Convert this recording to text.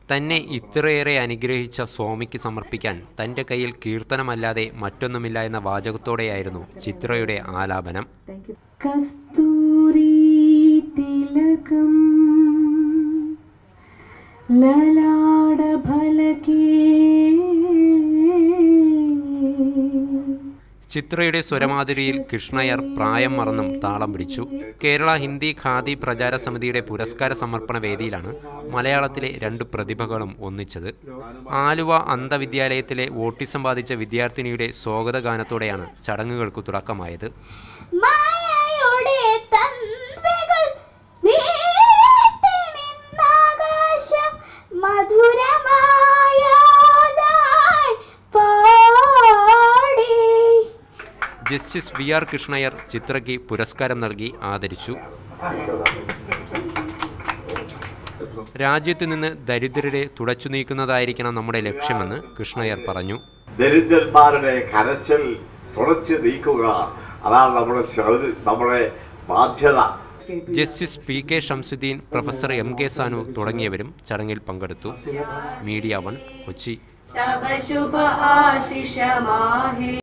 തന്നെ ഇത്രയേറെ അനുഗ്രഹിച്ച സ്വാമിക്ക് സമർപ്പിക്കാൻ തൻ്റെ കയ്യിൽ കീർത്തനമല്ലാതെ മറ്റൊന്നുമില്ല എന്ന വാചകത്തോടെയായിരുന്നു ചിത്രയുടെ ആലാപനം കസ്തൂരി തിലകം ലലാട ഫലകേ ചിത്രയുടെ സ്വരമാധുരിയിൽ കൃഷ്ണയർ പ്രായം മറന്നും താളം പിടിച്ചു കേരള ഹിന്ദി ഖാദി പ്രചാര സമിതിയുടെ പുരസ്കാര സമർപ്പണ വേദിയിലാണ് മലയാളത്തിലെ രണ്ട് പ്രതിഭകളും ഒന്നിച്ചത് ആലുവ അന്ധവിദ്യാലയത്തിലെ ഓട്ടിസം ബാധിച്ച വിദ്യാർത്ഥിനിയുടെ സ്വാഗതഗാനത്തോടെയാണ് ചടങ്ങുകൾക്ക് തുടക്കമായത് മായയുടെ തന്ത്രികൾ നീട്ടി നിന്നാകാശം മധുരമായോതായി പാടി ജസ്റ്റിസ് വി ആർ കൃഷ്ണയർ ചിത്രയ്ക്ക് പുരസ്കാരം നൽകി ആദരിച്ചു രാജ്യത്ത് നിന്ന് ദരിദ്രരെ തുടച്ചു നീക്കുന്നതായിരിക്കണം നമ്മുടെ ലക്ഷ്യമെന്ന് കൃഷ്ണയർ പറഞ്ഞു ദരിദ്രന്മാരുടെ കരച്ചിൽ തുടച്ചു നീക്കുക അതാണ് നമ്മുടെ ചുമത- നമ്മുടെ ബാധ്യത justice P K Shamsuddin professor M K Sanu തുടങ്ങിയവരും ചടങ്ങിൽ പങ്കെടുത്തു മീഡിയ വൺ കൊച്ചി തവ ശുഭ ആശിഷ മാഹേ